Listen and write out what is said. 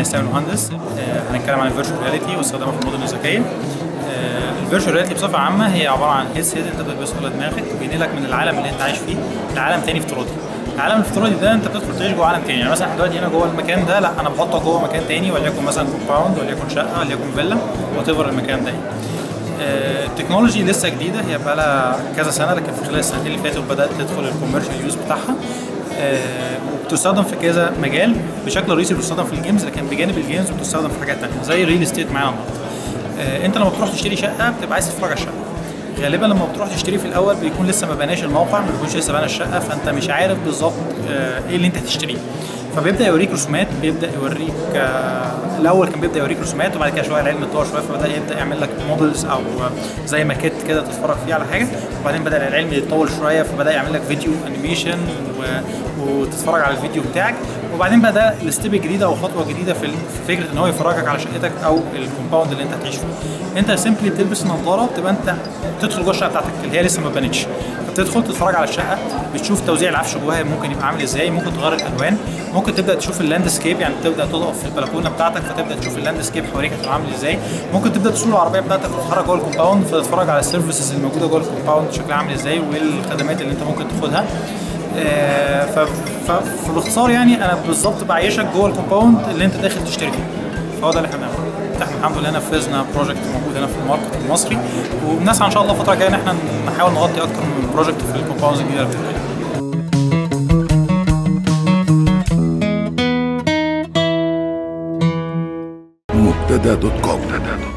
يستعمل مهندس آه، هنتكلم عن الفيرتشوال رياليتي واستخدامها في المدن الذكيه الفيرتشوال رياليتي بصفه عامه هي عباره عن هيس هيد انت بتلبسه على دماغك وبينقلك من العالم اللي انت عايش فيه لعالم تاني افتراضي العالم الافتراضي ده انت بتدخل تعيش جوه عالم تاني يعني مثلا احنا دلوقتي هنا جوه المكان ده لا انا بحطك جوه مكان تاني وليكن مثلا كومباوند وليكن شقه وليكن فيلا وات ايفر المكان ده يعني. آه، التكنولوجي لسه جديده هي بقى لها كذا سنه لكن في خلال السنتين اللي فاتوا بدات تدخل الكوميرشال يوز بتاعها آه، وبتستخدم في كذا مجال بشكل رئيسي بتستخدم في الجيمز لكن بجانب الجيمز بتستخدم في حاجات تانية زي الريل استيت معانا النهارده آه، انت لما بتروح تشتري شقه بتبقى عايز تتفرج على الشقه غالبا لما بتروح تشتري في الاول بيكون لسه ما بناش الموقع ما بيكونش لسه بنى الشقه فانت مش عارف بالظبط آه، ايه اللي انت هتشتريه فبيبدا يوريك رسومات بيبدا يوريك آه، الاول كان بيبدا يوريك رسومات وبعد كده شويه العلم اتطور شويه فبدا يبدا يعمل لك مودلز او آه، زي ماكيت كده تتفرج فيه على حاجه وبعدين بدا العلم يتطور شويه فبدا يعمل لك فيديو انيميشن و... وتتفرج على الفيديو بتاعك وبعدين بقى ده الستيب الجديده او خطوه جديده في ال- في فكره ان هو يفرجك على شقتك او الكومباوند اللي انت هتعيش فيه انت سيمبلي بتلبس النضاره بتبقى انت تدخل جوه الشقه بتاعتك اللي هي لسه ما بنتش بتدخل تتفرج على الشقه بتشوف توزيع العفش جواها ممكن يبقى عامل ازاي ممكن تغير الالوان ممكن تبدا تشوف اللاندسكيب يعني تبدا تقف في البلكونه بتاعتك فتبدا تشوف اللاندسكيب حواليك هتبقى عامل ازاي ممكن تبدا تسوق العربيه بتاعتك وتتحرك جوه الكومباوند فتتفرج على السيرفيسز الموجوده جوه الكومباوند شكلها عامل ازاي وايه الخدمات اللي انت ممكن تاخدها آه، ف- ف- فباختصار يعني انا بالظبط بعيشك جوه الكومباوند اللي انت داخل تشتري فيه فهو ده اللي احنا بنعمله احنا الحمد لله نفذنا بروجكت موجود هنا في الماركت المصري وبنسعى ان شاء الله الفتره الجايه ان احنا نحاول نغطي اكتر من بروجكت في الكومباوندز الجديده اللي بتتعمل مبتدا دوت كوم